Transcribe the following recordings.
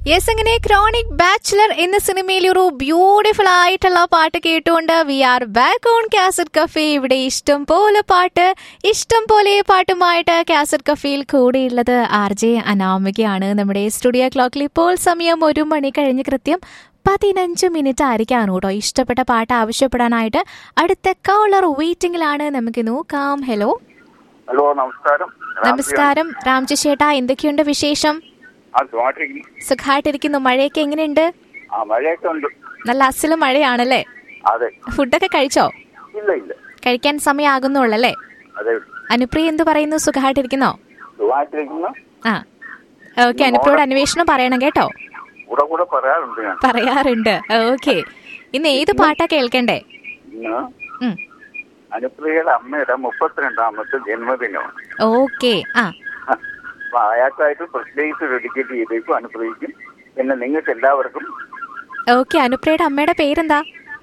Yes അങ്ങനെ chronic bachelor എന്ന സിനിമയിൽ ഒരു ബ്യൂട്ടിഫുൾ ആയിട്ടുള്ള പാട്ട് കേട്ടുകൊണ്ട് we are back on cassette cafe ഇവിടെ ഇഷ്ടം പോലെ പാട്ട് ഇഷ്ടം പോലെ പാട്ടുമായിട്ട് കാസറ്റ് കഫേയിൽ കൂടെയുള്ളത് ആർ ജെ അനാമികയാണ് നമ്മുടെ സ്റ്റുഡിയോ ക്ലോക്കിൽ ഇപ്പോൾ സമയം ഒരു മണി കഴിഞ്ഞ് കൃത്യം പതിനഞ്ച് മിനിറ്റ് ആയിരിക്കാണ് കേട്ടോ ഇഷ്ടപ്പെട്ട പാട്ട് ആവശ്യപ്പെടാനായിട്ട് അടുത്ത കോളർ വെയിറ്റിംഗിലാണ് നമുക്ക് നോക്കാം ഹലോ ഹലോ നമസ്കാരം നമസ്കാരം രാംജി ചേട്ടാ എന്തൊക്കെയുണ്ട് വിശേഷം ആ സുഖമായിട്ടിരിക്കുന്നു സുഖമായിട്ടിരിക്കുന്നു മഴയൊക്കെ എങ്ങനെയുണ്ട് ആ മഴയൊക്കെ ഉണ്ട് നല്ല അസല് മഴയാണല്ലേ അതെ ഫുഡൊക്കെ കഴിച്ചോ ഇല്ല ഇല്ല കഴിക്കാൻ സമയമാകുന്നുള്ളല്ലേ അതെ അനുപ്രിയ എന്ത് പറയുന്നു സുഖമായിട്ടിരിക്കുന്നോ സുഖമായിട്ടിരിക്കുന്നു ആ ഓക്കെ അനുപ്രിയോട് അന്വേഷണം പറയണം കേട്ടോ കൂടെ കൂടെ പറയാറുണ്ട് ഞാൻ പറയാറുണ്ട് ഓക്കെ ഇന്ന് ഏത് പാട്ടാ കേൾക്കണ്ടേ ഇന്ന് ഉം. അനുപ്രിയയുടെ അമ്മയുടെ മുപ്പത്തിരണ്ടാമത്തെ ജന്മദിനമാണ് ഓക്കെ ആ അപ്പൊ അയാൾക്കായിട്ട് പ്രത്യേകിച്ച് ഡെഡിക്കേറ്റ് ചെയ്തേക്കും അനുപ്രിയക്കും പിന്നെ നിങ്ങൾക്ക് എല്ലാവർക്കും ഓക്കെ അനുപ്രിയയുടെ അമ്മയുടെ പേരെന്താ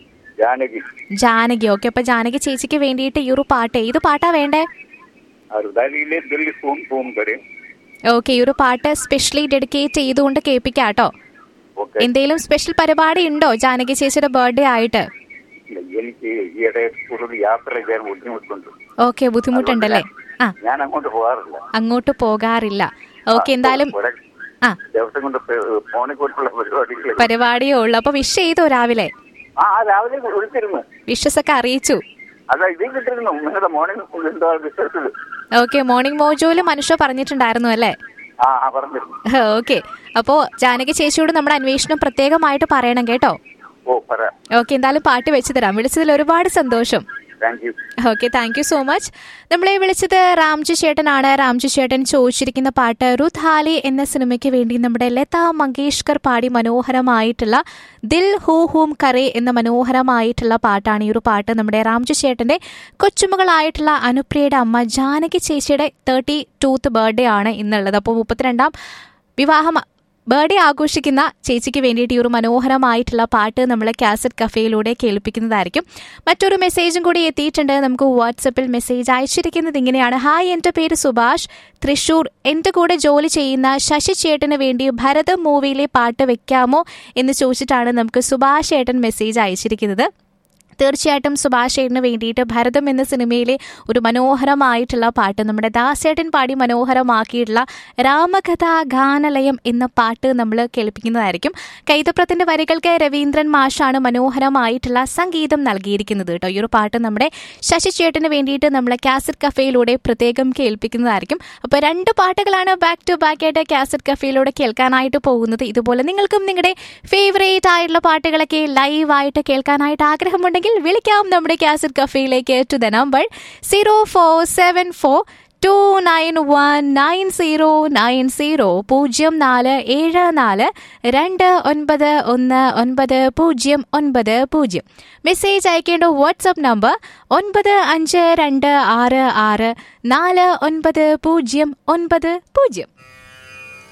ജാനകി ജാനകി ഓക്കെ അപ്പൊ ജാനകി ചേച്ചിക്ക് വേണ്ടിയിട്ട് ഈ ഒരു പാട്ട് ഏത് പാട്ടാ വേണ്ടേ അറുതാലിയിലെ ദില്ലി സ്പൂൺ പൂം കരയും ഓക്കെ ഈ ഒരു പാട്ട് സ്പെഷ്യലി ഡെഡിക്കേറ്റ് ചെയ്തുകൊണ്ട് കേൾപ്പിക്കാട്ടോ ഓക്കെ എന്തെങ്കിലും സ്പെഷ്യൽ പരിപാടി ഉണ്ടോ ജാനകി ചേച്ചിയുടെ ബർത്ത്ഡേ ആയിട്ട് എനിക്ക് ഈയിടെ കൂടുതൽ യാത്ര ചെയ്യാൻ ബുദ്ധിമുട്ടുണ്ട് ഓക്കെ ബുദ്ധിമുട്ടുണ്ടല്ലേ ആ ഞാൻ അങ്ങോട്ട് പോകാറില്ല അങ്ങോട്ട് പോകാറില്ല ഓക്കെ എന്തായാലും ഒരെ- ആ ദിവസം കൊണ്ട് ഫോണിൽ കൂട്ടുള്ള പരിപാടികൾ പരിപാടിയേ ഉള്ളൂ അപ്പൊ വിഷ് ചെയ്തോ രാവിലെ ആ ആ, രാവിലെ വിളിച്ചിരുന്നു വിഷസ് ഒക്കെ അറിയിച്ചു അതാ ഇത് കിട്ടിരുന്നു നിങ്ങളുടെ മോർണിംഗ് എന്തോ വിശ്വസിച്ചത് ഓക്കെ മോർണിംഗ് മോജോയില് മനുഷ്യ പറഞ്ഞിട്ടുണ്ടായിരുന്നു അല്ലേ ആ ആ പറഞ്ഞിരുന്നു ഓക്കെ അപ്പോ ജാനകി ചേച്ചിയോട് നമ്മുടെ അന്വേഷണം പ്രത്യേകമായിട്ട് പറയണം കേട്ടോ ഓ പറയാം ഓക്കെ എന്തായാലും പാട്ട് വെച്ച് തരാം വിളിച്ചതിൽ ഒരുപാട് സന്തോഷം thank you okay thank you so much നമ്മളെ വിളിച്ചത് രാംജി ചേട്ടനാണ് രാംജി ചേട്ടൻ ചോദിച്ചിരിക്കുന്ന പാട്ട് റുത് ഹാലി എന്ന സിനിമയ്ക്ക് വേണ്ടി നമ്മുടെ ലത മങ്കേഷ്കർ പാടി മനോഹരമായിട്ടുള്ള ദിൽ ഹൂ ഹൂം കറേ എന്ന മനോഹരമായിട്ടുള്ള പാട്ടാണ് ഈ ഒരു പാട്ട് നമ്മുടെ രാംജി ചേട്ടന്റെ കൊച്ചുമകളായിട്ടുള്ള അനുപ്രിയയുടെ അമ്മ ജാനകി ചേച്ചിയുടെ തേർട്ടി ടൂത്ത് ബർത്ത്ഡേ ആണ് ഇന്നുള്ളത് അപ്പോൾ മുപ്പത്തിരണ്ടാം വിവാഹം ബർത്ത്ഡേ ആഘോഷിക്കുന്ന ചേച്ചിക്ക് വേണ്ടിയിട്ട് ഈ ഒരു മനോഹരമായിട്ടുള്ള പാട്ട് നമ്മൾ കാസറ്റ് കഫേയിലൂടെ കേൾപ്പിക്കുന്നതായിരിക്കും മറ്റൊരു മെസ്സേജും കൂടി എത്തിയിട്ടുണ്ട് നമുക്ക് വാട്സപ്പിൽ മെസ്സേജ് അയച്ചിരിക്കുന്നത് ഇങ്ങനെയാണ് ഹായ് എൻ്റെ പേര് സുഭാഷ് തൃശൂർ എൻ്റെ കൂടെ ജോലി ചെയ്യുന്ന ശശി ചേട്ടന് വേണ്ടി ഭരതം മൂവിയിലെ പാട്ട് വെക്കാമോ എന്ന് ചോദിച്ചിട്ടാണ് നമുക്ക് സുഭാഷ് ചേട്ടൻ മെസ്സേജ് അയച്ചിരിക്കുന്നത് തീർച്ചയായിട്ടും സുഭാഷ് ചേട്ടന് വേണ്ടിയിട്ട് ഭരതം എന്ന സിനിമയിലെ ഒരു മനോഹരമായിട്ടുള്ള പാട്ട് നമ്മുടെ ദാസേട്ടൻ പാടി മനോഹരമാക്കിയിട്ടുള്ള രാമകഥ ഗാനലയം എന്ന പാട്ട് നമ്മൾ കേൾപ്പിക്കുന്നതായിരിക്കും കൈതപ്രത്തിന്റെ വരികൾക്ക് രവീന്ദ്രൻ മാഷാണ് മനോഹരമായിട്ടുള്ള സംഗീതം നൽകിയിരിക്കുന്നത് കേട്ടോ ഈ ഒരു പാട്ട് നമ്മുടെ ശശി ചേട്ടന് വേണ്ടിയിട്ട് നമ്മൾ കാസറ്റ് കഫേയിലൂടെ പ്രത്യേകം കേൾപ്പിക്കുന്നതായിരിക്കും അപ്പോൾ രണ്ട് പാട്ടുകളാണ് ബാക്ക് ടു ബാക്ക് ആയിട്ട് കാസറ്റ് കഫേയിലൂടെ കേൾക്കാനായിട്ട് പോകുന്നത് ഇതുപോലെ നിങ്ങൾക്കും നിങ്ങളുടെ ഫേവറേറ്റ് ആയിട്ടുള്ള പാട്ടുകളൊക്കെ ലൈവായിട്ട് കേൾക്കാനായിട്ട് ആഗ്രഹമുണ്ടെങ്കിൽ വിളിക്കാം നമ്മുടെ കാസറ്റ് കഫേയിലേക്ക് to the number zero four seven four two nine one nine zero nine zero പൂജ്യം നാല് ഏഴ് നാല് രണ്ട് ഒൻപത് ഒന്ന് ഒൻപത് പൂജ്യം ഒൻപത് പൂജ്യം മെസ്സേജ് അയക്കേണ്ട വാട്സപ്പ് നമ്പർ ഒൻപത് അഞ്ച് രണ്ട് ആറ് ആറ് നാല് ഒൻപത് പൂജ്യം ഒൻപത് പൂജ്യം